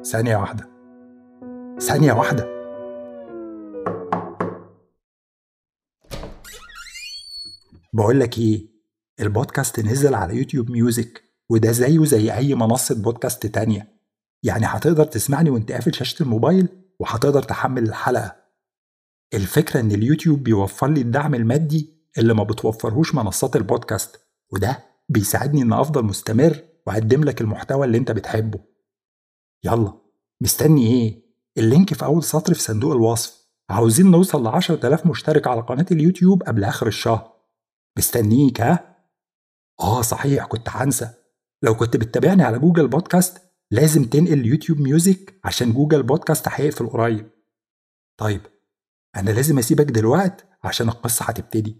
ثانية واحدة ثانية واحدة بقول لك ايه البودكاست نزل على يوتيوب ميوزك وده زيه زي اي منصة بودكاست تانية يعني هتقدر تسمعني وانت قافل شاشة الموبايل وهتقدر تحمل الحلقة الفكرة ان اليوتيوب بيوفر لي الدعم المادي اللي ما بتوفرهوش منصات البودكاست وده بيساعدني ان افضل مستمر واقدم لك المحتوى اللي انت بتحبه يلا مستني ايه اللينك في اول سطر في صندوق الوصف عاوزين نوصل ل 10000 مشترك على قناة اليوتيوب قبل اخر الشهر مستنيك ها اه صحيح كنت هنسى لو كنت بتتابعني على جوجل بودكاست لازم تنقل يوتيوب ميوزك عشان جوجل بودكاست هيقفل قريب طيب انا لازم اسيبك دلوقت عشان القصة هتبتدي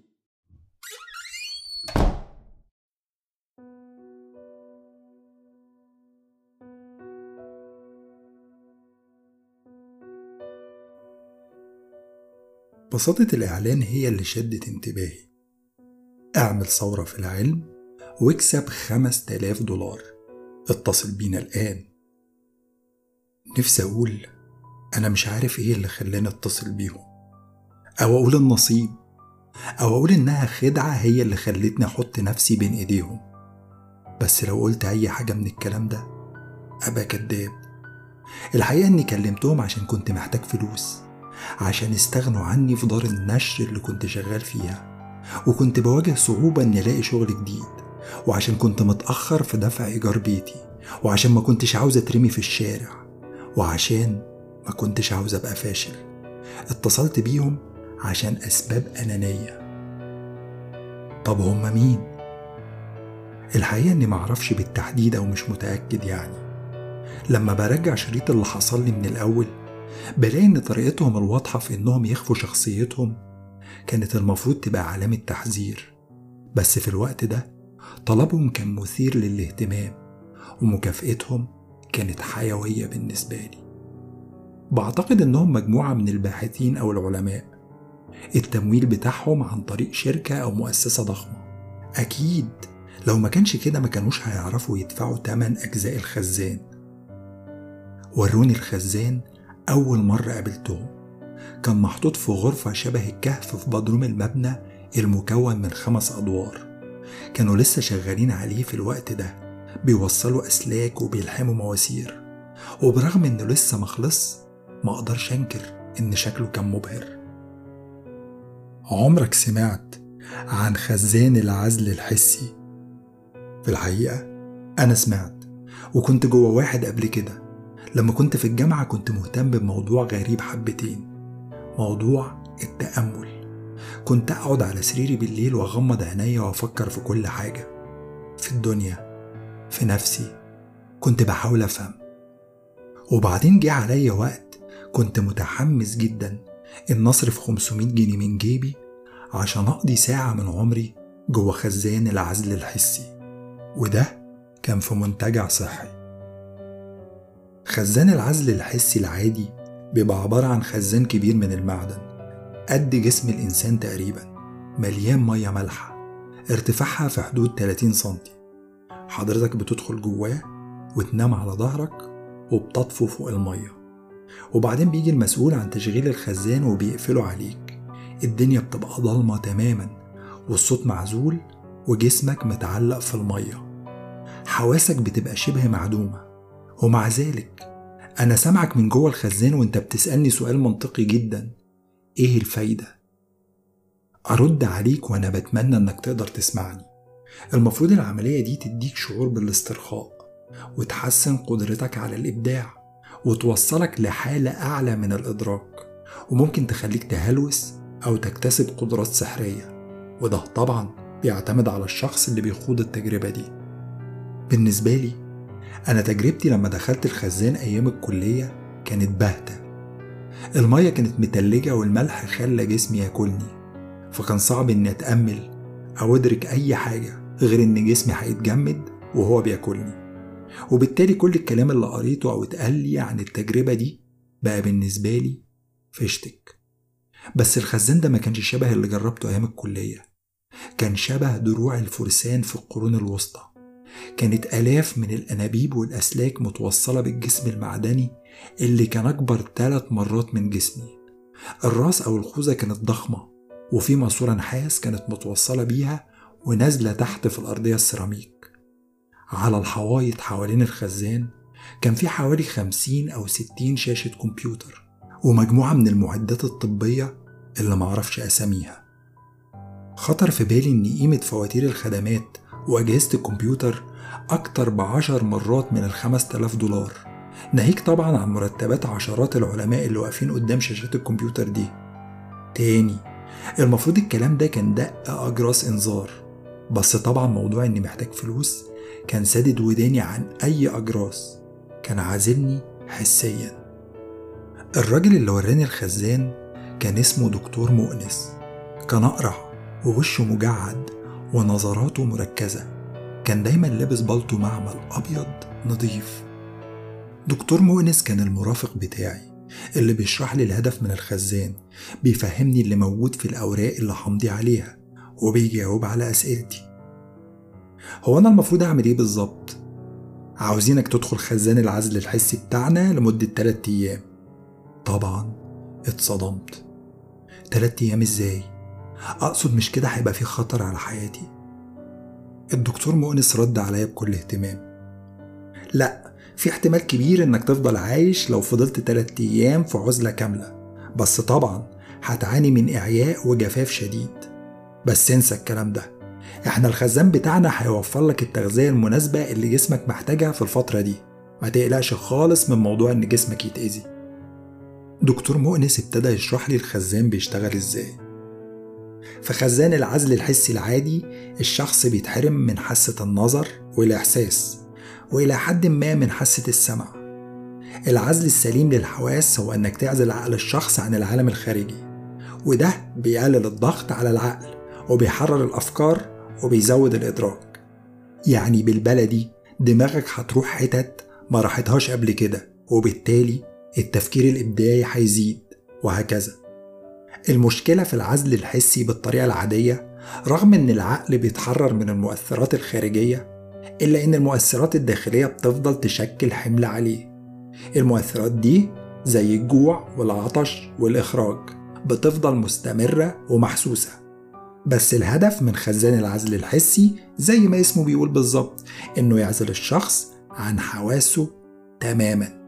بساطة الإعلان هي اللي شدت انتباهي اعمل ثورة في العلم واكسب خمس تلاف دولار اتصل بينا الآن نفسي أقول أنا مش عارف إيه اللي خلاني أتصل بيهم أو أقول النصيب أو أقول إنها خدعة هي اللي خلتني أحط نفسي بين إيديهم بس لو قلت أي حاجة من الكلام ده أبقى كداب الحقيقة إني كلمتهم عشان كنت محتاج فلوس عشان استغنوا عني في دار النشر اللي كنت شغال فيها وكنت بواجه صعوبة إني ألاقي شغل جديد وعشان كنت متأخر في دفع إيجار بيتي وعشان ما كنتش عاوز أترمي في الشارع وعشان ما كنتش عاوز أبقى فاشل اتصلت بيهم عشان أسباب أنانية طب هما مين؟ الحقيقة إني معرفش بالتحديد أو مش متأكد يعني لما برجع شريط اللي حصل لي من الأول بلاقي إن طريقتهم الواضحة في إنهم يخفوا شخصيتهم كانت المفروض تبقى علامة تحذير بس في الوقت ده طلبهم كان مثير للاهتمام ومكافئتهم كانت حيوية بالنسبة لي بعتقد إنهم مجموعة من الباحثين أو العلماء التمويل بتاعهم عن طريق شركة أو مؤسسة ضخمة أكيد لو ما كانش كده ما كانوش هيعرفوا يدفعوا تمن أجزاء الخزان وروني الخزان أول مرة قابلتهم كان محطوط في غرفة شبه الكهف في بدروم المبنى المكون من خمس أدوار كانوا لسه شغالين عليه في الوقت ده بيوصلوا أسلاك وبيلحموا مواسير وبرغم إنه لسه مخلص ما أقدرش أنكر إن شكله كان مبهر عمرك سمعت عن خزان العزل الحسي في الحقيقة أنا سمعت وكنت جوه واحد قبل كده لما كنت في الجامعة كنت مهتم بموضوع غريب حبتين موضوع التأمل كنت أقعد على سريري بالليل وأغمض عينيا وأفكر في كل حاجة في الدنيا في نفسي كنت بحاول أفهم وبعدين جه عليا وقت كنت متحمس جدا إن أصرف 500 جنيه من جيبي عشان أقضي ساعة من عمري جوه خزان العزل الحسي وده كان في منتجع صحي خزان العزل الحسي العادي بيبقى عبارة عن خزان كبير من المعدن قد جسم الإنسان تقريبا مليان مية مالحة ارتفاعها في حدود 30 سنتي حضرتك بتدخل جواه وتنام على ظهرك وبتطفو فوق المية وبعدين بيجي المسؤول عن تشغيل الخزان وبيقفله عليك الدنيا بتبقى ضلمة تماما والصوت معزول وجسمك متعلق في المية حواسك بتبقى شبه معدومة ومع ذلك أنا سامعك من جوه الخزان وأنت بتسألني سؤال منطقي جدا إيه الفايدة؟ أرد عليك وأنا بتمنى إنك تقدر تسمعني المفروض العملية دي تديك شعور بالاسترخاء وتحسن قدرتك على الإبداع وتوصلك لحالة أعلى من الإدراك وممكن تخليك تهلوس أو تكتسب قدرات سحرية وده طبعا بيعتمد على الشخص اللي بيخوض التجربة دي بالنسبة لي أنا تجربتي لما دخلت الخزان أيام الكلية كانت باهتة المية كانت متلجة والملح خلى جسمي ياكلني فكان صعب إني أتأمل أو أدرك أي حاجة غير إن جسمي هيتجمد وهو بياكلني وبالتالي كل الكلام اللي قريته أو اتقال لي عن التجربة دي بقى بالنسبة لي فشتك بس الخزان ده ما كانش شبه اللي جربته أيام الكلية كان شبه دروع الفرسان في القرون الوسطى كانت آلاف من الأنابيب والأسلاك متوصلة بالجسم المعدني اللي كان أكبر ثلاث مرات من جسمي الراس أو الخوذة كانت ضخمة وفي ماسورة نحاس كانت متوصلة بيها ونازلة تحت في الأرضية السيراميك على الحوايط حوالين الخزان كان في حوالي خمسين أو ستين شاشة كمبيوتر ومجموعة من المعدات الطبية اللي معرفش أساميها خطر في بالي إن قيمة فواتير الخدمات وأجهزة الكمبيوتر أكتر بعشر مرات من الخمس تلاف دولار ناهيك طبعا عن مرتبات عشرات العلماء اللي واقفين قدام شاشات الكمبيوتر دي تاني المفروض الكلام ده كان دق أجراس إنذار بس طبعا موضوع إني محتاج فلوس كان سادد وداني عن أي أجراس كان عازلني حسيا الراجل اللي وراني الخزان كان اسمه دكتور مؤنس كان أقرع ووشه مجعد ونظراته مركزة كان دايما لابس بالطو معمل أبيض نظيف دكتور مؤنس كان المرافق بتاعي اللي بيشرح لي الهدف من الخزان بيفهمني اللي موجود في الأوراق اللي همضي عليها وبيجاوب على أسئلتي هو أنا المفروض أعمل إيه بالظبط؟ عاوزينك تدخل خزان العزل الحسي بتاعنا لمدة 3 أيام طبعا اتصدمت 3 أيام إزاي؟ أقصد مش كده هيبقى في خطر على حياتي الدكتور مؤنس رد عليا بكل اهتمام لا في احتمال كبير انك تفضل عايش لو فضلت 3 ايام في عزلة كاملة بس طبعا هتعاني من اعياء وجفاف شديد بس انسى الكلام ده احنا الخزان بتاعنا هيوفر لك التغذية المناسبة اللي جسمك محتاجها في الفترة دي ما تقلقش خالص من موضوع ان جسمك يتأذي دكتور مؤنس ابتدى يشرح لي الخزان بيشتغل ازاي في خزان العزل الحسي العادي الشخص بيتحرم من حاسة النظر والإحساس وإلى حد ما من حاسة السمع العزل السليم للحواس هو إنك تعزل عقل الشخص عن العالم الخارجي وده بيقلل الضغط على العقل وبيحرر الأفكار وبيزود الإدراك يعني بالبلدي دماغك هتروح حتت ما راحتهاش قبل كده وبالتالي التفكير الإبداعي هيزيد وهكذا المشكلة في العزل الحسي بالطريقة العادية رغم إن العقل بيتحرر من المؤثرات الخارجية إلا إن المؤثرات الداخلية بتفضل تشكل حمل عليه المؤثرات دي زي الجوع والعطش والإخراج بتفضل مستمرة ومحسوسة بس الهدف من خزان العزل الحسي زي ما اسمه بيقول بالظبط إنه يعزل الشخص عن حواسه تماما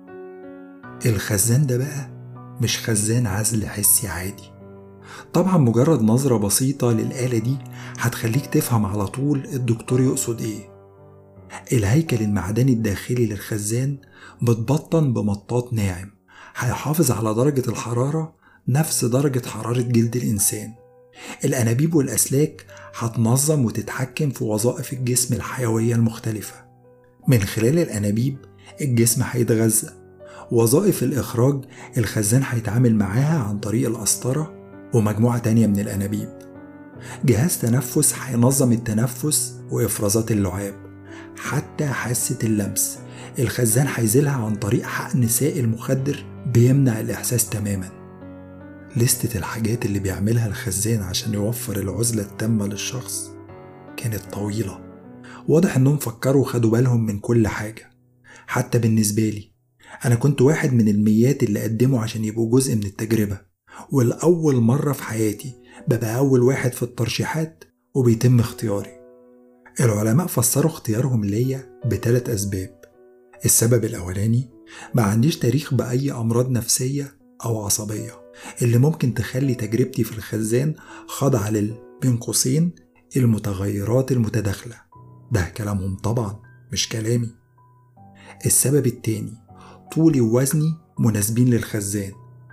الخزان ده بقى مش خزان عزل حسي عادي طبعا مجرد نظرة بسيطة للآلة دي هتخليك تفهم على طول الدكتور يقصد ايه الهيكل المعدني الداخلي للخزان متبطن بمطاط ناعم هيحافظ على درجة الحرارة نفس درجة حرارة جلد الإنسان الأنابيب والأسلاك هتنظم وتتحكم في وظائف الجسم الحيوية المختلفة من خلال الأنابيب الجسم هيتغذى وظائف الإخراج الخزان هيتعامل معاها عن طريق القسطرة ومجموعة تانية من الأنابيب جهاز تنفس هينظم التنفس وإفرازات اللعاب حتى حاسة اللمس الخزان هيزيلها عن طريق حقن سائل مخدر بيمنع الإحساس تماما لستة الحاجات اللي بيعملها الخزان عشان يوفر العزلة التامة للشخص كانت طويلة واضح انهم فكروا وخدوا بالهم من كل حاجة حتى بالنسبة لي أنا كنت واحد من الميات اللي قدموا عشان يبقوا جزء من التجربة والأول مرة في حياتي ببقى أول واحد في الترشيحات وبيتم اختياري العلماء فسروا اختيارهم ليا بثلاث أسباب السبب الأولاني ما عنديش تاريخ بأي أمراض نفسية أو عصبية اللي ممكن تخلي تجربتي في الخزان خاضعة لل بين قوسين المتغيرات المتداخلة ده كلامهم طبعا مش كلامي السبب التاني طولي ووزني مناسبين للخزان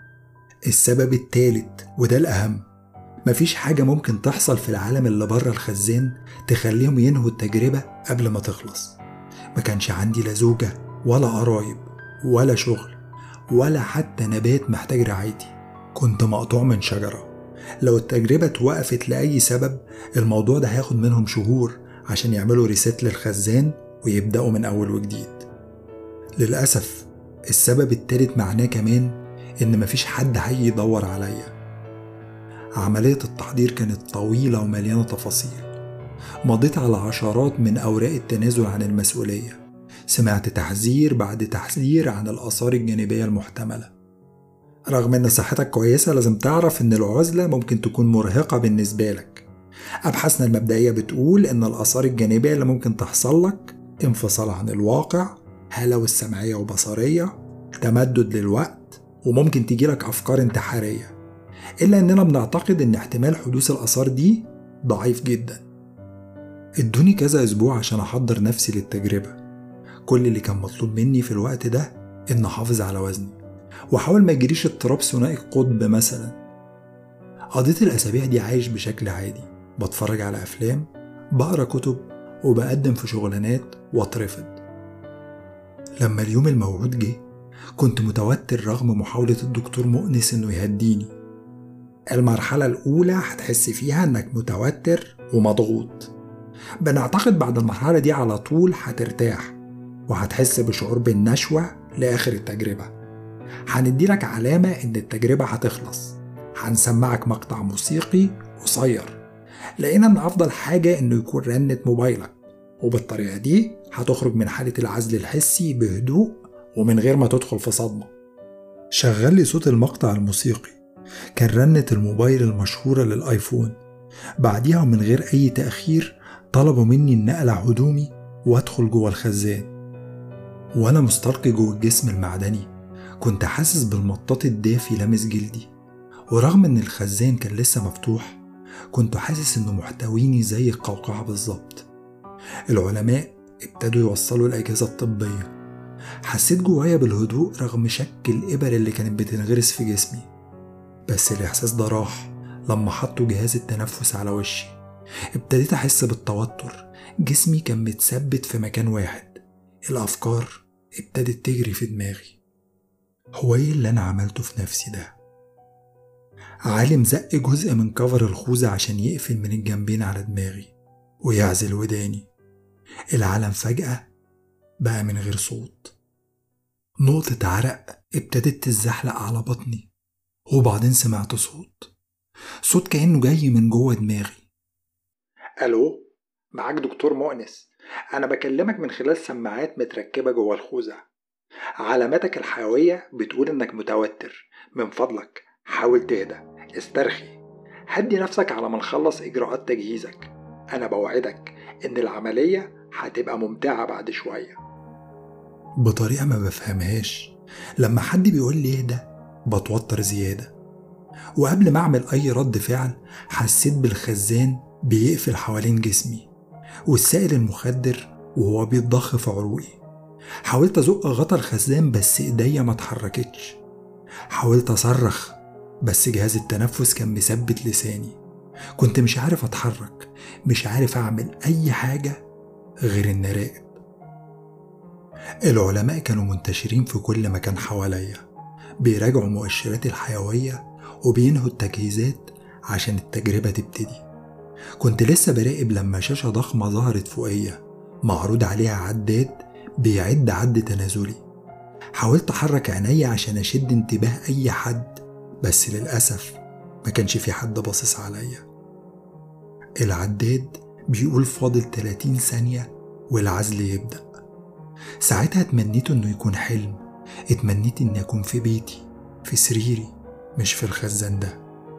السبب التالت وده الأهم مفيش حاجة ممكن تحصل في العالم اللي بره الخزان تخليهم ينهوا التجربة قبل ما تخلص ما كانش عندي لا زوجة ولا قرايب ولا شغل ولا حتى نبات محتاج رعايتي كنت مقطوع من شجرة لو التجربة اتوقفت لأي سبب الموضوع ده هياخد منهم شهور عشان يعملوا ريست للخزان ويبدأوا من أول وجديد للأسف السبب التالت معناه كمان إن مفيش حد هيجي يدور عليا عملية التحضير كانت طويلة ومليانة تفاصيل مضيت على عشرات من أوراق التنازل عن المسؤولية سمعت تحذير بعد تحذير عن الآثار الجانبية المحتملة رغم إن صحتك كويسة لازم تعرف إن العزلة ممكن تكون مرهقة بالنسبة لك أبحاثنا المبدئية بتقول إن الآثار الجانبية اللي ممكن تحصل لك انفصال عن الواقع هلوس سمعية وبصرية تمدد للوقت وممكن تجيلك أفكار انتحارية إلا إننا بنعتقد إن احتمال حدوث الآثار دي ضعيف جدا ادوني كذا أسبوع عشان أحضر نفسي للتجربة كل اللي كان مطلوب مني في الوقت ده إن أحافظ على وزني وأحاول ما يجريش اضطراب ثنائي القطب مثلا قضيت الأسابيع دي عايش بشكل عادي بتفرج على أفلام بقرا كتب وبقدم في شغلانات واترفض لما اليوم الموعود جه كنت متوتر رغم محاولة الدكتور مؤنس إنه يهديني المرحلة الأولى هتحس فيها إنك متوتر ومضغوط بنعتقد بعد المرحلة دي على طول هترتاح وهتحس بشعور بالنشوة لآخر التجربة هنديلك علامة إن التجربة هتخلص هنسمعك مقطع موسيقي قصير لقينا إن أفضل حاجة إنه يكون رنة موبايلك وبالطريقة دي هتخرج من حالة العزل الحسي بهدوء ومن غير ما تدخل في صدمة شغل لي صوت المقطع الموسيقي كان رنة الموبايل المشهورة للآيفون بعديها ومن غير أي تأخير طلبوا مني إن أقلع هدومي وأدخل جوه الخزان وأنا مستلقي جوه الجسم المعدني كنت حاسس بالمطاط الدافي لامس جلدي ورغم إن الخزان كان لسه مفتوح كنت حاسس إنه محتويني زي القوقعة بالظبط العلماء ابتدوا يوصلوا الأجهزة الطبية حسيت جوايا بالهدوء رغم شك الإبر اللي كانت بتنغرس في جسمي بس الإحساس ده راح لما حطوا جهاز التنفس على وشي ابتديت أحس بالتوتر جسمي كان متثبت في مكان واحد الأفكار ابتدت تجري في دماغي هو ايه اللي أنا عملته في نفسي ده؟ عالم زق جزء من كفر الخوذة عشان يقفل من الجنبين على دماغي ويعزل وداني العالم فجأة بقى من غير صوت نقطة عرق ابتدت تتزحلق على بطني وبعدين سمعت صوت صوت كأنه جاي من جوه دماغي ألو معاك دكتور مؤنس أنا بكلمك من خلال سماعات متركبة جوه الخوذة علاماتك الحيوية بتقول إنك متوتر من فضلك حاول تهدى استرخي هدي نفسك على ما نخلص إجراءات تجهيزك أنا بوعدك إن العملية هتبقى ممتعة بعد شوية بطريقة ما بفهمهاش لما حد بيقول لي اهدى بتوتر زيادة وقبل ما أعمل أي رد فعل حسيت بالخزان بيقفل حوالين جسمي والسائل المخدر وهو بيتضخ في عروقي حاولت أزق غطا الخزان بس إيديا ما اتحركتش حاولت أصرخ بس جهاز التنفس كان مثبت لساني كنت مش عارف أتحرك مش عارف أعمل أي حاجة غير إني راقد العلماء كانوا منتشرين في كل مكان حواليا بيراجعوا مؤشرات الحيوية وبينهوا التجهيزات عشان التجربة تبتدي كنت لسه براقب لما شاشة ضخمة ظهرت فوقيا معروض عليها عداد بيعد عد تنازلي حاولت أحرك عينيا عشان أشد انتباه أي حد بس للأسف ما كانش في حد باصص عليا العداد بيقول فاضل 30 ثانية والعزل يبدأ ساعتها اتمنيت انه يكون حلم اتمنيت اني اكون في بيتي في سريري مش في الخزان ده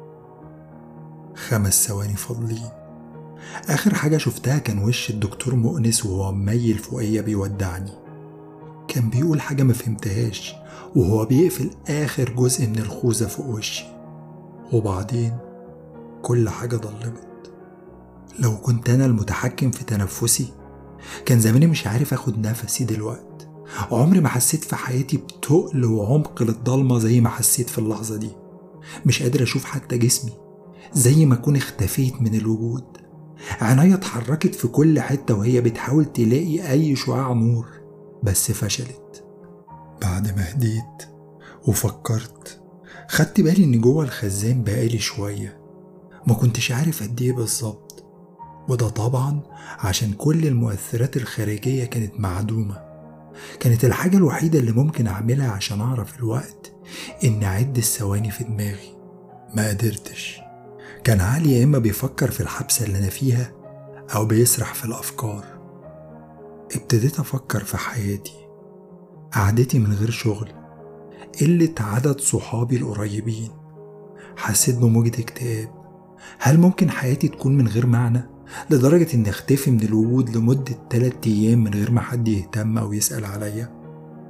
خمس ثواني فاضلين آخر حاجة شفتها كان وش الدكتور مؤنس وهو مميل فوقيا بيودعني كان بيقول حاجة ما فهمتهاش وهو بيقفل آخر جزء من الخوذة فوق وشي وبعدين كل حاجة ضلمت لو كنت أنا المتحكم في تنفسي كان زماني مش عارف اخد نفسي دلوقت عمري ما حسيت في حياتي بتقل وعمق للضلمة زي ما حسيت في اللحظة دي مش قادر أشوف حتى جسمي زي ما أكون اختفيت من الوجود عينيا اتحركت في كل حتة وهي بتحاول تلاقي أي شعاع نور بس فشلت بعد ما هديت وفكرت خدت بالي إن جوه الخزان بقالي شوية ما كنتش عارف قد إيه بالظبط وده طبعا عشان كل المؤثرات الخارجية كانت معدومة كانت الحاجة الوحيدة اللي ممكن أعملها عشان أعرف الوقت إن أعد الثواني في دماغي ما قدرتش كان عقلي يا إما بيفكر في الحبسة اللي أنا فيها أو بيسرح في الأفكار ابتديت أفكر في حياتي قعدتي من غير شغل قلة عدد صحابي القريبين حسيت بموجة اكتئاب هل ممكن حياتي تكون من غير معنى لدرجة إني أختفي من الوجود لمدة تلات أيام من غير ما حد يهتم أو يسأل عليا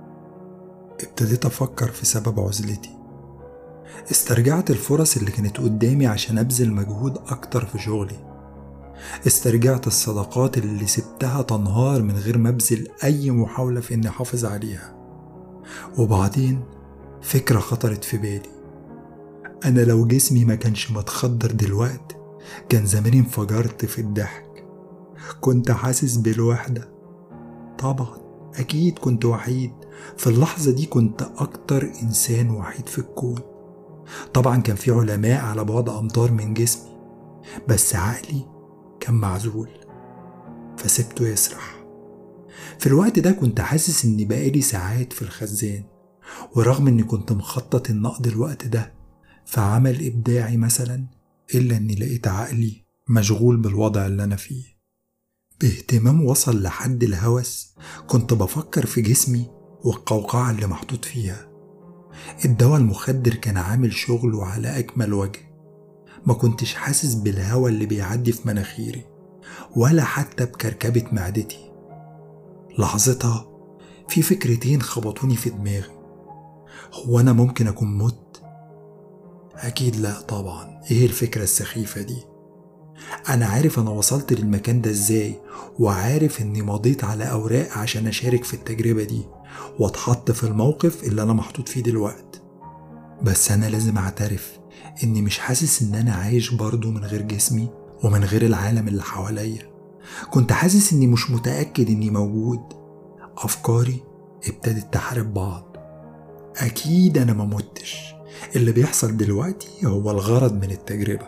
ابتديت أفكر في سبب عزلتي استرجعت الفرص اللي كانت قدامي عشان أبذل مجهود أكتر في شغلي استرجعت الصداقات اللي سبتها تنهار من غير ما أبذل أي محاولة في إني أحافظ عليها وبعدين فكرة خطرت في بالي أنا لو جسمي ما كانش متخدر دلوقت كان زماني انفجرت في الضحك كنت حاسس بالوحدة طبعا أكيد كنت وحيد في اللحظة دي كنت أكتر إنسان وحيد في الكون طبعا كان في علماء على بعد أمتار من جسمي بس عقلي كان معزول فسبته يسرح في الوقت ده كنت حاسس إني بقالي ساعات في الخزان ورغم إني كنت مخطط إن أقضي الوقت ده في عمل إبداعي مثلا إلا إني لقيت عقلي مشغول بالوضع اللي أنا فيه باهتمام وصل لحد الهوس كنت بفكر في جسمي والقوقعة اللي محطوط فيها الدواء المخدر كان عامل شغله على أكمل وجه ما كنتش حاسس بالهوا اللي بيعدي في مناخيري ولا حتى بكركبة معدتي لحظتها في فكرتين خبطوني في دماغي هو أنا ممكن أكون مت؟ أكيد لا طبعا إيه الفكرة السخيفة دي؟ أنا عارف أنا وصلت للمكان ده إزاي وعارف إني مضيت على أوراق عشان أشارك في التجربة دي وأتحط في الموقف اللي أنا محطوط فيه دلوقت بس أنا لازم أعترف إني مش حاسس إن أنا عايش برضه من غير جسمي ومن غير العالم اللي حواليا كنت حاسس إني مش متأكد إني موجود أفكاري ابتدت تحارب بعض أكيد أنا ما متش اللي بيحصل دلوقتي هو الغرض من التجربة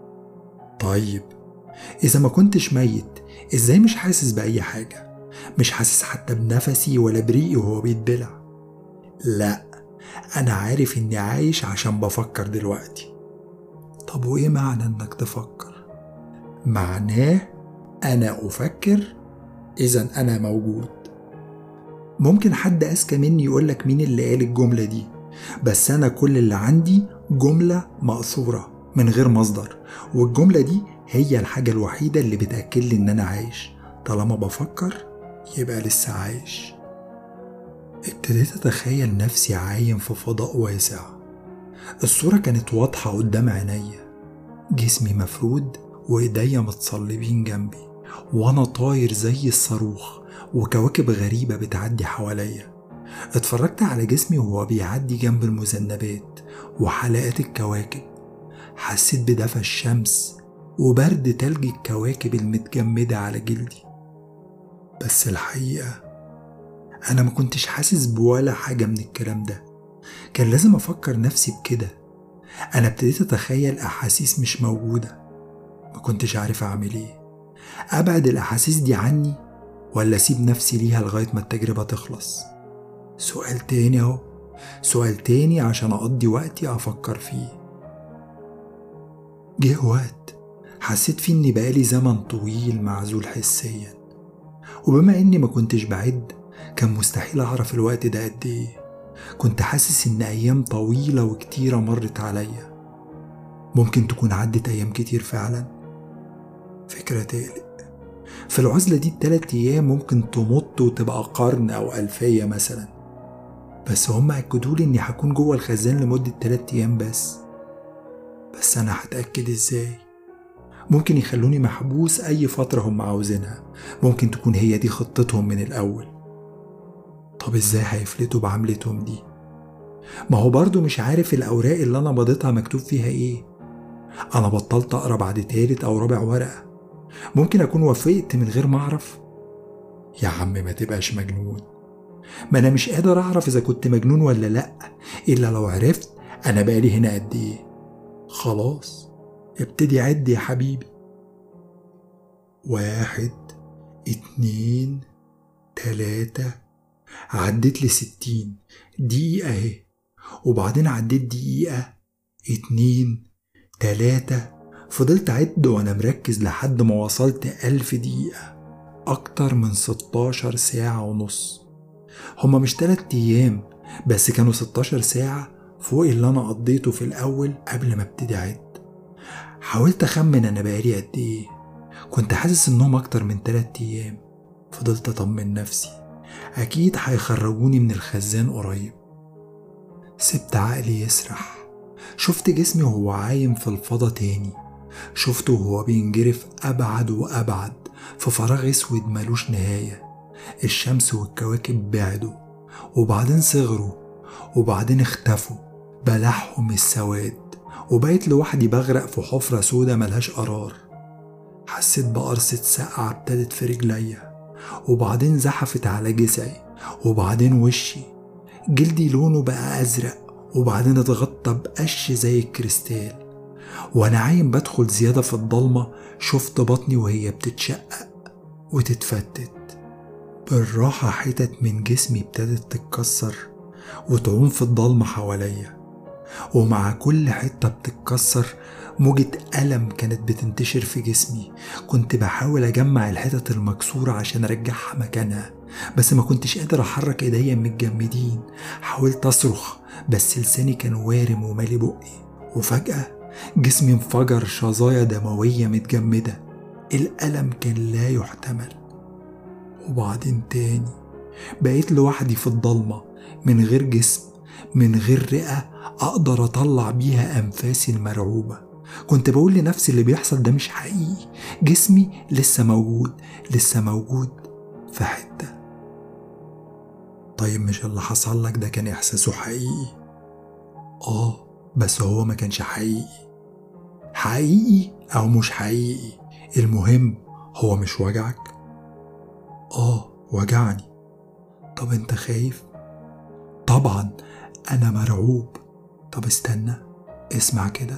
طيب إذا ما كنتش ميت إزاي مش حاسس بأي حاجة مش حاسس حتى بنفسي ولا بريقي وهو بيتبلع لا أنا عارف إني عايش عشان بفكر دلوقتي طب وإيه معنى إنك تفكر؟ معناه أنا أفكر إذا أنا موجود ممكن حد أذكى مني يقولك مين اللي قال الجملة دي بس أنا كل اللي عندي جملة مأثورة من غير مصدر والجملة دي هي الحاجة الوحيدة اللي بتأكد لي إن أنا عايش طالما بفكر يبقى لسه عايش ابتديت أتخيل نفسي عايم في فضاء واسع الصورة كانت واضحة قدام عينيا جسمي مفرود وإيديا متصلبين جنبي وأنا طاير زي الصاروخ وكواكب غريبة بتعدي حواليا اتفرجت على جسمي وهو بيعدي جنب المذنبات وحلقات الكواكب حسيت بدفى الشمس وبرد تلج الكواكب المتجمدة على جلدي بس الحقيقة أنا ما كنتش حاسس بولا حاجة من الكلام ده كان لازم أفكر نفسي بكده أنا ابتديت أتخيل أحاسيس مش موجودة ما كنتش عارف أعمل إيه أبعد الأحاسيس دي عني ولا أسيب نفسي ليها لغاية ما التجربة تخلص سؤال تاني أهو سؤال تاني عشان أقضي وقتي أفكر فيه جه وقت حسيت فيه إني بقالي زمن طويل معزول حسيا وبما إني ما كنتش بعد كان مستحيل أعرف الوقت ده قد إيه كنت حاسس إن أيام طويلة وكتيرة مرت عليا ممكن تكون عدت أيام كتير فعلا فكرة تقلق في العزلة دي التلات أيام ممكن تمط وتبقى قرن أو ألفية مثلا بس هم أكدولي إني هكون جوه الخزان لمدة تلات أيام بس بس أنا هتأكد إزاي ممكن يخلوني محبوس أي فترة هم عاوزينها ممكن تكون هي دي خطتهم من الأول طب إزاي هيفلتوا بعملتهم دي ما هو برضو مش عارف الأوراق اللي أنا مضيتها مكتوب فيها إيه أنا بطلت أقرأ بعد تالت أو رابع ورقة ممكن أكون وافقت من غير ما أعرف يا عم ما تبقاش مجنون ما أنا مش قادر أعرف إذا كنت مجنون ولا لأ إلا لو عرفت أنا بقالي هنا قد إيه خلاص ابتدي عد يا حبيبي واحد اتنين تلاتة عديت لستين دقيقة اهي وبعدين عديت دقيقة اتنين تلاتة فضلت أعد وأنا مركز لحد ما وصلت ألف دقيقة أكتر من 16 ساعة ونص هما مش تلات أيام بس كانوا 16 ساعة فوق اللي أنا قضيته في الأول قبل ما ابتدي أعد حاولت أخمن أنا بقالي قد إيه كنت حاسس إنهم أكتر من تلات أيام فضلت أطمن نفسي أكيد هيخرجوني من الخزان قريب سبت عقلي يسرح شفت جسمي وهو عايم في الفضا تاني شفته وهو بينجرف أبعد وأبعد في فراغ أسود ملوش نهاية الشمس والكواكب بعدوا وبعدين صغروا وبعدين اختفوا بلعهم السواد وبقيت لوحدي بغرق في حفرة سودة ملهاش قرار حسيت بقرصة سقعة ابتدت في رجليا وبعدين زحفت على جسعي وبعدين وشي جلدي لونه بقى أزرق وبعدين اتغطى بقش زي الكريستال وانا عايم بدخل زيادة في الضلمة شفت بطني وهي بتتشقق وتتفتت بالراحة حتت من جسمي ابتدت تتكسر وتعوم في الضلمة حواليا ومع كل حتة بتتكسر موجة ألم كانت بتنتشر في جسمي كنت بحاول أجمع الحتت المكسورة عشان أرجعها مكانها بس ما كنتش قادر أحرك إيديا متجمدين حاولت أصرخ بس لساني كان وارم ومالي بقي وفجأة جسمي انفجر شظايا دموية متجمدة الألم كان لا يحتمل وبعدين تاني بقيت لوحدي في الضلمة من غير جسم من غير رئة أقدر أطلع بيها أنفاسي المرعوبة كنت بقول لنفسي اللي بيحصل ده مش حقيقي جسمي لسه موجود لسه موجود في حتة طيب مش اللي حصل لك ده كان إحساسه حقيقي آه بس هو ما كانش حقيقي حقيقي أو مش حقيقي المهم هو مش وجعك آه وجعني طب انت خايف طبعا انا مرعوب طب استنى اسمع كده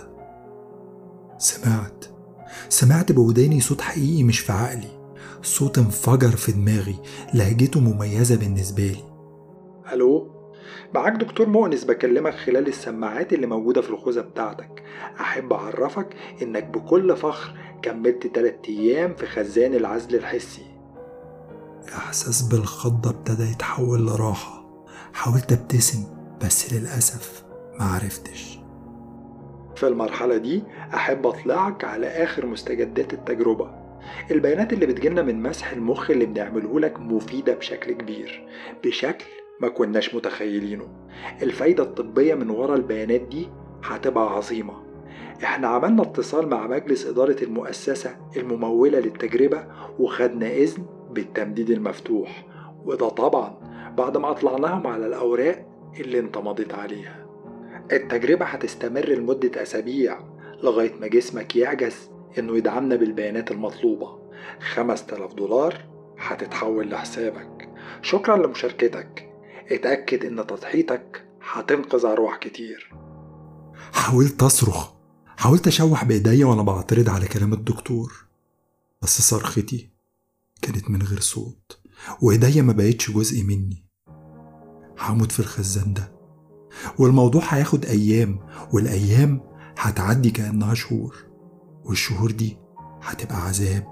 سمعت سمعت بوداني صوت حقيقي مش في عقلي صوت انفجر في دماغي لهجته مميزة بالنسبة لي ألو معاك دكتور مؤنس بكلمك خلال السماعات اللي موجودة في الخوذة بتاعتك أحب أعرفك إنك بكل فخر كملت تلات أيام في خزان العزل الحسي إحساس بالخضة ابتدى يتحول لراحة حاولت ابتسم بس للأسف معرفتش في المرحلة دي أحب أطلعك على آخر مستجدات التجربة البيانات اللي بتجيلنا من مسح المخ اللي بنعمله لك مفيدة بشكل كبير بشكل ما كناش متخيلينه الفايدة الطبية من ورا البيانات دي هتبقى عظيمة احنا عملنا اتصال مع مجلس إدارة المؤسسة الممولة للتجربة وخدنا إذن بالتمديد المفتوح وده طبعا بعد ما أطلعناهم على الأوراق اللي انت مضيت عليها التجربة هتستمر لمدة أسابيع لغاية ما جسمك يعجز إنه يدعمنا بالبيانات المطلوبة 5000 دولار هتتحول لحسابك شكرا لمشاركتك اتأكد إن تضحيتك هتنقذ أرواح كتير حاولت أصرخ حاولت أشوح بإيديا وأنا بعترض على كلام الدكتور بس صرختي كانت من غير صوت وإيديا ما بقتش جزء مني هموت في الخزان ده والموضوع هياخد أيام والأيام هتعدي كأنها شهور والشهور دي هتبقى عذاب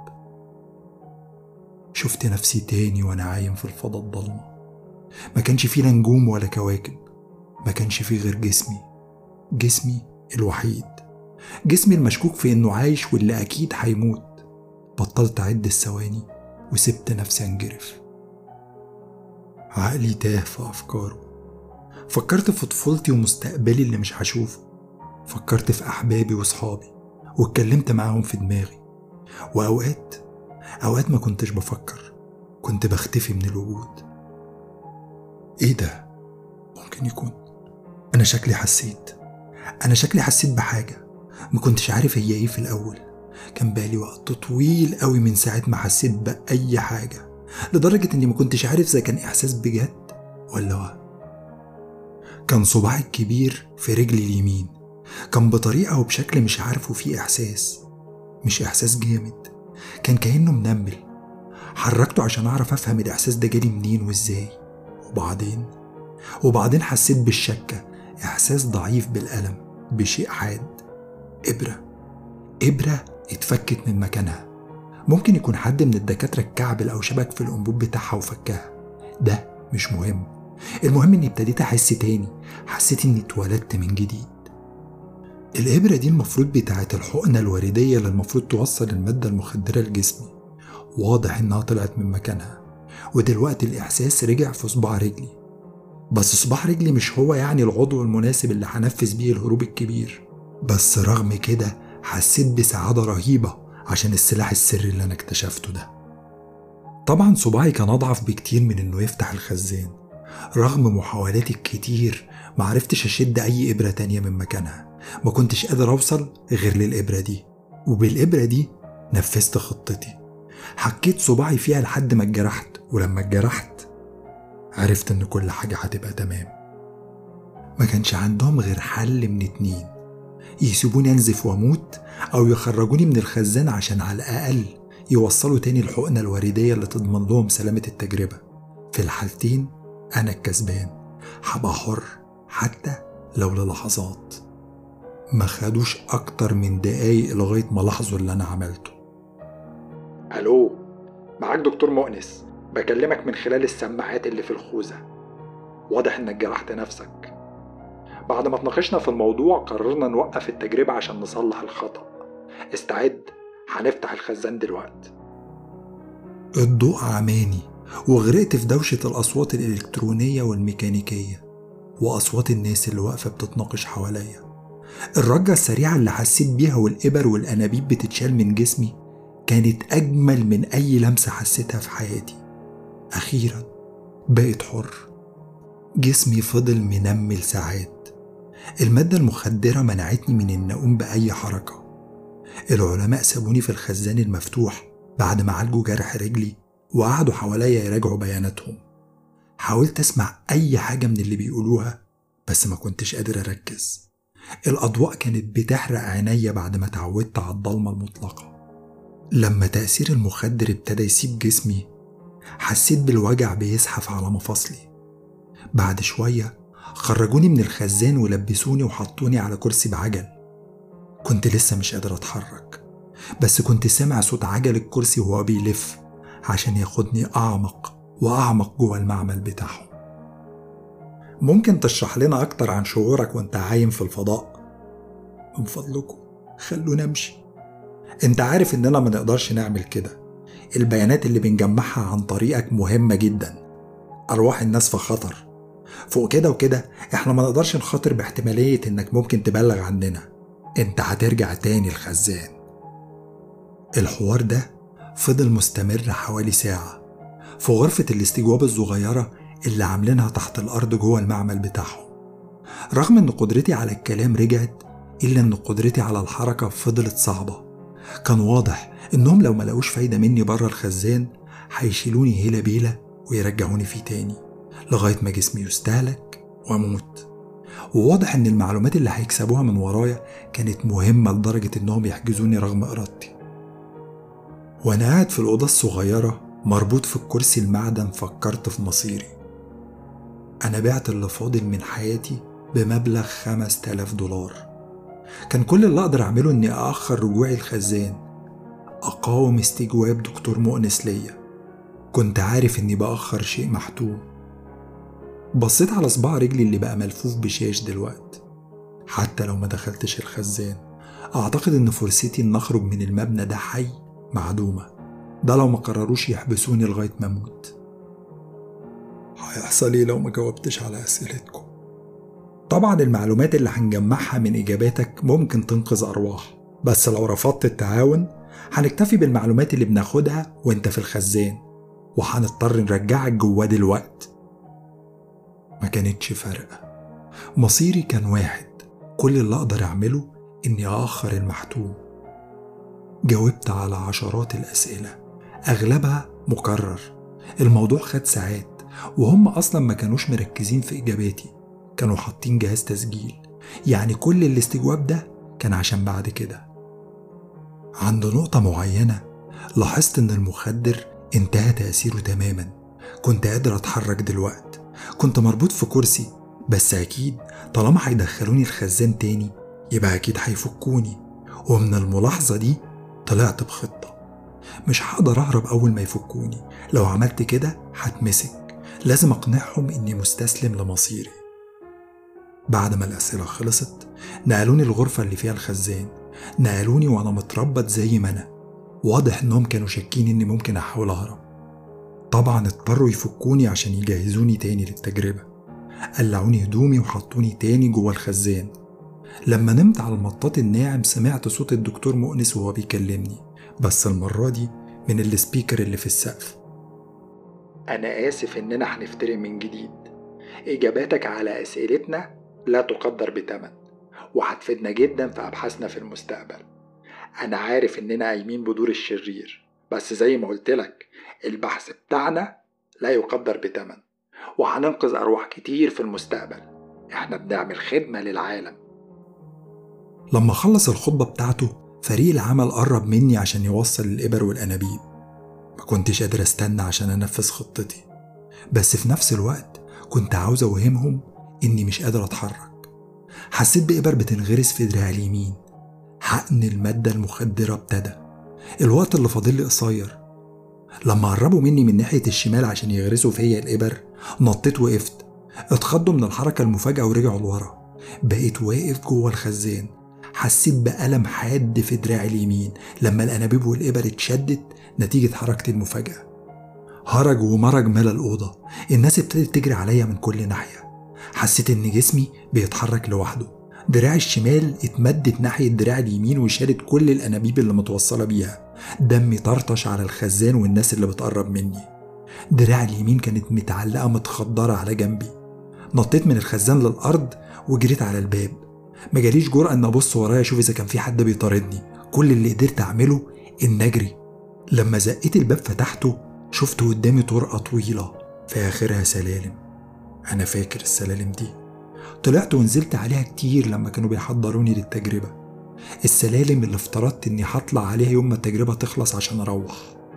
شفت نفسي تاني وأنا عايم في الفضاء الضلمة ما كانش فيه لا نجوم ولا كواكب ما كانش فيه غير جسمي جسمي الوحيد جسمي المشكوك في إنه عايش واللي أكيد هيموت بطلت أعد الثواني وسبت نفسي أنجرف عقلي تاه في أفكاره فكرت في طفولتي ومستقبلي اللي مش هشوفه فكرت في أحبابي وصحابي واتكلمت معاهم في دماغي وأوقات أوقات ما كنتش بفكر كنت بختفي من الوجود إيه ده؟ ممكن يكون أنا شكلي حسيت أنا شكلي حسيت بحاجة ما كنتش عارف هي إيه في الأول كان بالي وقت طويل قوي من ساعة ما حسيت بأي حاجة لدرجة إني ما كنتش عارف إذا كان إحساس بجد ولا وهم كان صباعي الكبير في رجلي اليمين كان بطريقة وبشكل مش عارفه فيه إحساس مش إحساس جامد كان كأنه منمل حركته عشان أعرف أفهم الإحساس ده جالي منين وإزاي وبعدين وبعدين حسيت بالشكة إحساس ضعيف بالألم بشيء حاد إبرة إبرة اتفكت من مكانها ممكن يكون حد من الدكاترة اتكعبل أو شبك في الأنبوب بتاعها وفكها ده مش مهم المهم إني ابتديت أحس تاني حسيت إني اتولدت من جديد الإبرة دي المفروض بتاعة الحقنة الوردية اللي المفروض توصل المادة المخدرة لجسمي واضح إنها طلعت من مكانها ودلوقتي الإحساس رجع في صباع رجلي بس صباع رجلي مش هو يعني العضو المناسب اللي هنفذ بيه الهروب الكبير بس رغم كده حسيت بسعادة رهيبة عشان السلاح السري اللي أنا اكتشفته ده طبعا صباعي كان أضعف بكتير من إنه يفتح الخزان رغم محاولاتي الكتير معرفتش أشد أي إبرة تانية من مكانها ما كنتش قادر أوصل غير للإبرة دي وبالإبرة دي نفذت خطتي حكيت صباعي فيها لحد ما اتجرحت ولما اتجرحت عرفت إن كل حاجة هتبقى تمام ما كانش عندهم غير حل من اتنين يسيبوني انزف واموت او يخرجوني من الخزان عشان على الاقل يوصلوا تاني الحقنة الوردية اللي تضمن لهم سلامة التجربة في الحالتين أنا الكسبان هبقى حر حتى لو للحظات ما خدوش أكتر من دقايق لغاية ما لاحظوا اللي أنا عملته ألو معاك دكتور مؤنس بكلمك من خلال السماعات اللي في الخوذة واضح إنك جرحت نفسك بعد ما اتناقشنا في الموضوع قررنا نوقف التجربة عشان نصلح الخطأ استعد هنفتح الخزان دلوقتي الضوء عماني وغرقت في دوشة الأصوات الإلكترونية والميكانيكية وأصوات الناس اللي واقفة بتتناقش حواليا الرجة السريعة اللي حسيت بيها والإبر والأنابيب بتتشال من جسمي كانت أجمل من أي لمسة حسيتها في حياتي أخيرا بقيت حر جسمي فضل منمل ساعات المادة المخدرة منعتني من إن أقوم بأي حركة العلماء سابوني في الخزان المفتوح بعد ما عالجوا جرح رجلي وقعدوا حواليا يراجعوا بياناتهم حاولت أسمع أي حاجة من اللي بيقولوها بس ما كنتش قادر أركز الأضواء كانت بتحرق عينيا بعد ما اتعودت على الضلمة المطلقة لما تأثير المخدر ابتدى يسيب جسمي حسيت بالوجع بيزحف على مفاصلي بعد شوية خرجوني من الخزان ولبسوني وحطوني على كرسي بعجل كنت لسه مش قادر اتحرك بس كنت سامع صوت عجل الكرسي وهو بيلف عشان ياخدني أعمق وأعمق جوه المعمل بتاعهم ممكن تشرح لنا أكتر عن شعورك وانت عايم في الفضاء من فضلكم خلونا امشي انت عارف اننا ما نقدرش نعمل كده البيانات اللي بنجمعها عن طريقك مهمة جدا أرواح الناس في خطر فوق كده وكده احنا ما نقدرش نخاطر باحتمالية انك ممكن تبلغ عننا انت هترجع تاني الخزان الحوار ده فضل مستمر حوالي ساعة في غرفة الاستجواب الصغيرة اللي عاملينها تحت الأرض جوه المعمل بتاعهم رغم إن قدرتي على الكلام رجعت إلا إن قدرتي على الحركة فضلت صعبة كان واضح إنهم لو ملقوش فايدة مني بره الخزان هيشيلوني هيلا بيلا ويرجعوني فيه تاني لغاية ما جسمي يستهلك وأموت وواضح إن المعلومات اللي هيكسبوها من ورايا كانت مهمة لدرجة إنهم يحجزوني رغم إرادتي وأنا قاعد في الأوضة الصغيرة مربوط في الكرسي المعدن فكرت في مصيري أنا بعت اللي فاضل من حياتي بمبلغ خمس تلاف دولار كان كل اللي أقدر أعمله إني أأخر رجوعي الخزان أقاوم استجواب دكتور مؤنس ليا كنت عارف إني بأخر شيء محتوم بصيت على صباع رجلي اللي بقى ملفوف بشاش دلوقت حتى لو ما دخلتش الخزان أعتقد إن فرصتي إن أخرج من المبنى ده حي معدومة ده لو ما قرروش يحبسوني لغاية ما أموت هيحصل إيه لو ما جاوبتش على أسئلتكم طبعا المعلومات اللي هنجمعها من إجاباتك ممكن تنقذ أرواح بس لو رفضت التعاون هنكتفي بالمعلومات اللي بناخدها وانت في الخزان وهنضطر نرجعك جواه دلوقت ما كانتش فارقة مصيري كان واحد كل اللي أقدر أعمله إني أأخر المحتوم جاوبت على عشرات الأسئلة أغلبها مكرر الموضوع خد ساعات وهم أصلا ما كانوش مركزين في إجاباتي كانوا حاطين جهاز تسجيل يعني كل الاستجواب ده كان عشان بعد كده عند نقطة معينة لاحظت إن المخدر انتهى تأثيره تماما كنت قادر أتحرك دلوقت كنت مربوط في كرسي بس أكيد طالما هيدخلوني الخزان تاني يبقى أكيد هيفكوني ومن الملاحظة دي طلعت بخطة مش هقدر أهرب أول ما يفكوني لو عملت كده هتمسك لازم أقنعهم إني مستسلم لمصيري بعد ما الأسئلة خلصت نقلوني الغرفة اللي فيها الخزان نقلوني وأنا متربط زي ما أنا واضح إنهم كانوا شاكين إني ممكن أحاول أهرب طبعا اضطروا يفكوني عشان يجهزوني تاني للتجربة قلعوني هدومي وحطوني تاني جوه الخزان لما نمت على المطاط الناعم سمعت صوت الدكتور مؤنس وهو بيكلمني بس المرة دي من السبيكر اللي في السقف أنا آسف إننا هنفترق من جديد إجاباتك على أسئلتنا لا تقدر بتمن وهتفيدنا جدا في أبحاثنا في المستقبل أنا عارف إننا قايمين بدور الشرير بس زي ما قلتلك البحث بتاعنا لا يقدر بتمن وهننقذ أرواح كتير في المستقبل إحنا بنعمل خدمة للعالم لما خلص الخطبة بتاعته فريق العمل قرب مني عشان يوصل الإبر والأنابيب ما كنتش قادر استنى عشان أنفذ خطتي بس في نفس الوقت كنت عاوز أوهمهم إني مش قادر أتحرك حسيت بإبر بتنغرس في دراعي اليمين حقن المادة المخدرة ابتدى الوقت اللي فاضل لي قصير لما قربوا مني من ناحية الشمال عشان يغرسوا فيا الإبر نطيت وقفت اتخضوا من الحركة المفاجئة ورجعوا لورا بقيت واقف جوه الخزان حسيت بألم حاد في دراعي اليمين لما الأنابيب والإبر اتشدت نتيجة حركة المفاجأة هرج ومرج ملا الأوضة الناس ابتدت تجري عليا من كل ناحية حسيت إن جسمي بيتحرك لوحده دراعي الشمال اتمدت ناحية دراعي اليمين وشالت كل الأنابيب اللي متوصلة بيها دمي طرطش على الخزان والناس اللي بتقرب مني دراعي اليمين كانت متعلقة متخدرة على جنبي نطيت من الخزان للأرض وجريت على الباب ما جاليش جرأة إن أبص ورايا أشوف إذا كان في حد بيطاردني كل اللي قدرت أعمله إن أجري لما زقيت الباب فتحته شفت قدامي طرقة طويلة في آخرها سلالم أنا فاكر السلالم دي طلعت ونزلت عليها كتير لما كانوا بيحضروني للتجربة السلالم اللي افترضت إني هطلع عليها يوم ما التجربة تخلص عشان أروح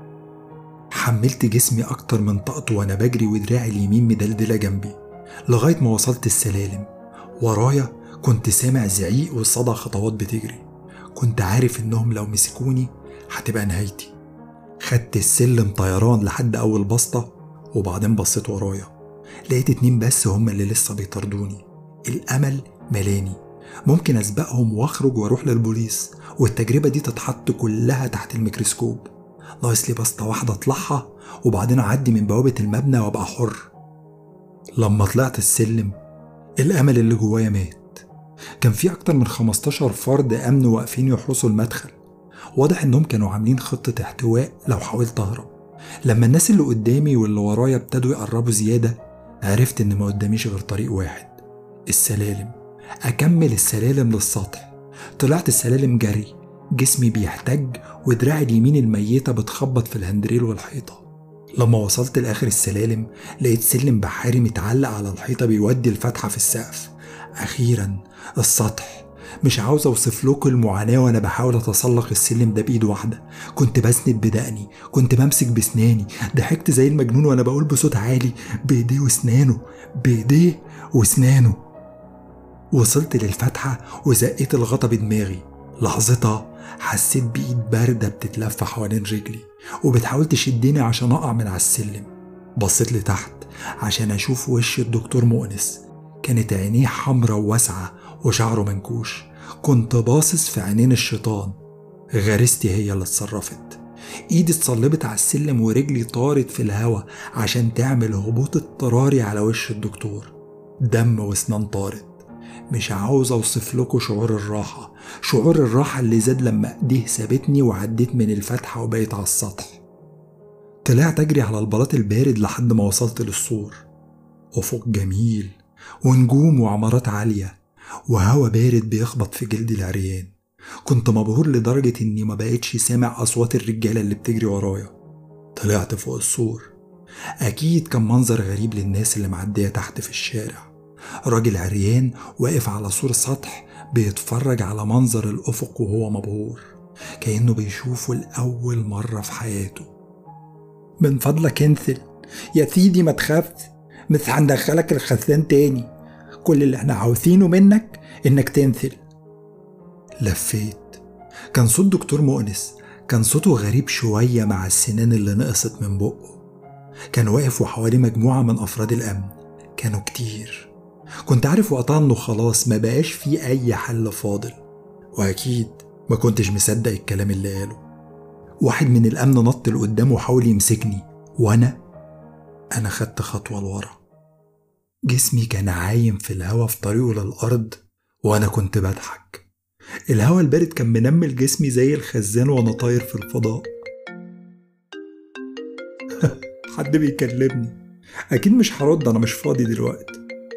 حملت جسمي أكتر من طاقته وأنا بجري ودراعي اليمين مدلدلة جنبي لغاية ما وصلت السلالم ورايا كنت سامع زعيق وصدى خطوات بتجري كنت عارف إنهم لو مسكوني هتبقى نهايتي خدت السلم طيران لحد أول بسطة وبعدين بصيت ورايا لقيت اتنين بس هما اللي لسه بيطاردوني الأمل ملاني ممكن أسبقهم وأخرج وأروح للبوليس والتجربة دي تتحط كلها تحت الميكروسكوب ناقص لي بسطة واحدة أطلعها وبعدين أعدي من بوابة المبنى وأبقى حر لما طلعت السلم الأمل اللي جوايا مات كان في أكتر من 15 فرد أمن واقفين يحرسوا المدخل واضح إنهم كانوا عاملين خطة احتواء لو حاولت أهرب لما الناس اللي قدامي واللي ورايا ابتدوا يقربوا زيادة عرفت إن ما قداميش غير طريق واحد السلالم أكمل السلالم للسطح طلعت السلالم جري جسمي بيحتج ودراعي اليمين الميتة بتخبط في الهندريل والحيطة لما وصلت لآخر السلالم لقيت سلم بحاري متعلق على الحيطة بيودي الفتحة في السقف أخيرا السطح مش عاوز اوصف لكم المعاناة وانا بحاول اتسلق السلم ده بايد واحدة كنت بسند بدقني كنت بمسك بسناني ضحكت زي المجنون وانا بقول بصوت عالي بايديه وسنانه بايديه وسنانه وصلت للفتحة وزقيت الغطا بدماغي لحظتها حسيت بإيد باردة بتتلف حوالين رجلي وبتحاول تشدني عشان أقع من على السلم بصيت لتحت عشان أشوف وش الدكتور مؤنس كانت عينيه حمرا وواسعة وشعره منكوش كنت باصص في عينين الشيطان غريزتي هي اللي اتصرفت ايدي اتصلبت على السلم ورجلي طارت في الهوا عشان تعمل هبوط اضطراري على وش الدكتور دم واسنان طارت مش عاوز اوصف لكم شعور الراحة شعور الراحة اللي زاد لما ايديه سابتني وعديت من الفتحة وبقيت على السطح طلعت اجري على البلاط البارد لحد ما وصلت للسور افق جميل ونجوم وعمارات عالية وهوا بارد بيخبط في جلد العريان كنت مبهور لدرجة إني ما بقتش سامع أصوات الرجالة اللي بتجري ورايا طلعت فوق السور أكيد كان منظر غريب للناس اللي معدية تحت في الشارع راجل عريان واقف على سور سطح بيتفرج على منظر الأفق وهو مبهور كأنه بيشوفه لأول مرة في حياته من فضلك انزل يا سيدي ما تخافش مش هندخلك الخزان تاني كل اللي احنا عاوزينه منك انك تنزل لفيت كان صوت دكتور مؤنس كان صوته غريب شوية مع السنان اللي نقصت من بقه كان واقف وحواليه مجموعة من أفراد الأمن كانوا كتير كنت عارف وقتها إنه خلاص ما بقاش فيه أي حل فاضل وأكيد ما كنتش مصدق الكلام اللي قاله واحد من الأمن نط لقدام وحاول يمسكني وأنا أنا خدت خطوة لورا جسمي كان عايم في الهوا في طريقه للأرض وأنا كنت بضحك الهوا البارد كان منمل جسمي زي الخزان وأنا طاير في الفضاء حد بيكلمني أكيد مش هرد أنا مش فاضي دلوقتي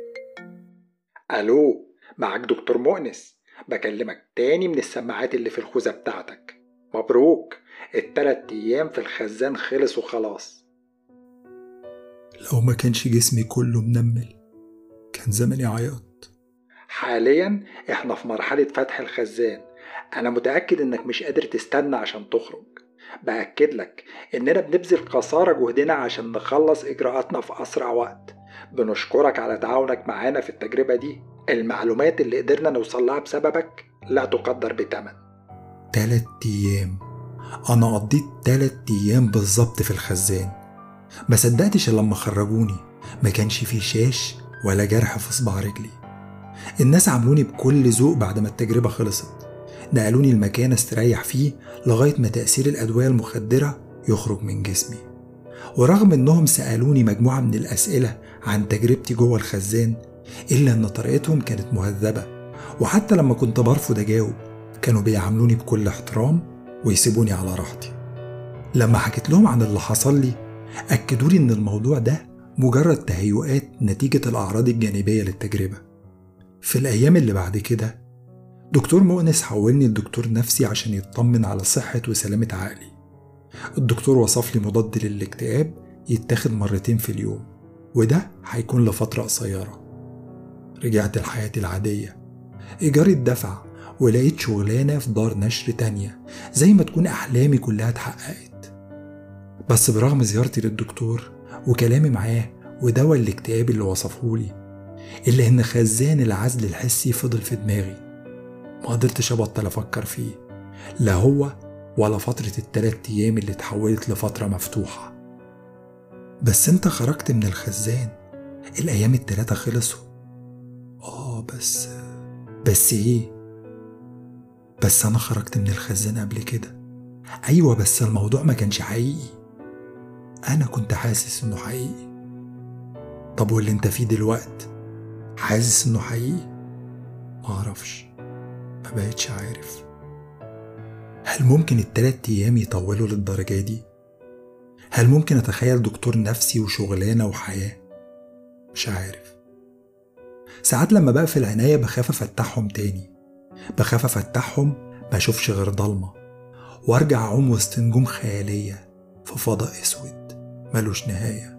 ألو معاك دكتور مؤنس بكلمك تاني من السماعات اللي في الخوذة بتاعتك مبروك التلات أيام في الخزان خلص وخلاص لو ما كانش جسمي كله منمل كان زماني عيط حاليا احنا في مرحلة فتح الخزان أنا متأكد إنك مش قادر تستنى عشان تخرج بأكد لك إننا بنبذل قصارى جهدنا عشان نخلص إجراءاتنا في أسرع وقت بنشكرك على تعاونك معانا في التجربة دي المعلومات اللي قدرنا نوصل لها بسببك لا تقدر بتمن تلات أيام أنا قضيت تلات أيام بالظبط في الخزان ما صدقتش لما خرجوني ما كانش فيه شاش ولا جرح في صباع رجلي الناس عاملوني بكل ذوق بعد ما التجربة خلصت نقلوني المكان استريح فيه لغاية ما تأثير الأدوية المخدرة يخرج من جسمي ورغم إنهم سألوني مجموعة من الأسئلة عن تجربتي جوه الخزان إلا إن طريقتهم كانت مهذبة وحتى لما كنت برفض أجاوب كانوا بيعاملوني بكل احترام ويسيبوني على راحتي لما حكيت لهم عن اللي حصل لي أكدوا لي إن الموضوع ده مجرد تهيؤات نتيجة الأعراض الجانبية للتجربة في الأيام اللي بعد كده دكتور مؤنس حولني لدكتور نفسي عشان يطمن على صحة وسلامة عقلي الدكتور وصف لي مضاد للاكتئاب يتاخد مرتين في اليوم وده هيكون لفترة قصيرة رجعت لحياتي العادية إيجاري اتدفع ولقيت شغلانة في دار نشر تانية زي ما تكون أحلامي كلها اتحققت بس برغم زيارتي للدكتور وكلامي معاه ودواء الاكتئاب اللي وصفهولي إلا إن خزان العزل الحسي فضل في دماغي ما قدرتش أبطل أفكر فيه لا هو ولا فترة التلات أيام اللي اتحولت لفترة مفتوحة بس انت خرجت من الخزان الأيام التلاتة خلصوا آه بس بس إيه بس أنا خرجت من الخزان قبل كده أيوة بس الموضوع ما كانش حقيقي أنا كنت حاسس إنه حقيقي طب واللي انت فيه دلوقت حاسس إنه حقيقي معرفش ما بقتش عارف هل ممكن التلات أيام يطولوا للدرجة دي؟ هل ممكن أتخيل دكتور نفسي وشغلانة وحياة؟ مش عارف ساعات لما بقفل عينيا بخاف أفتحهم تاني بخاف أفتحهم ما أشوفش غير ضلمة وأرجع أعوم وسط نجوم خيالية في فضاء أسود ملوش نهاية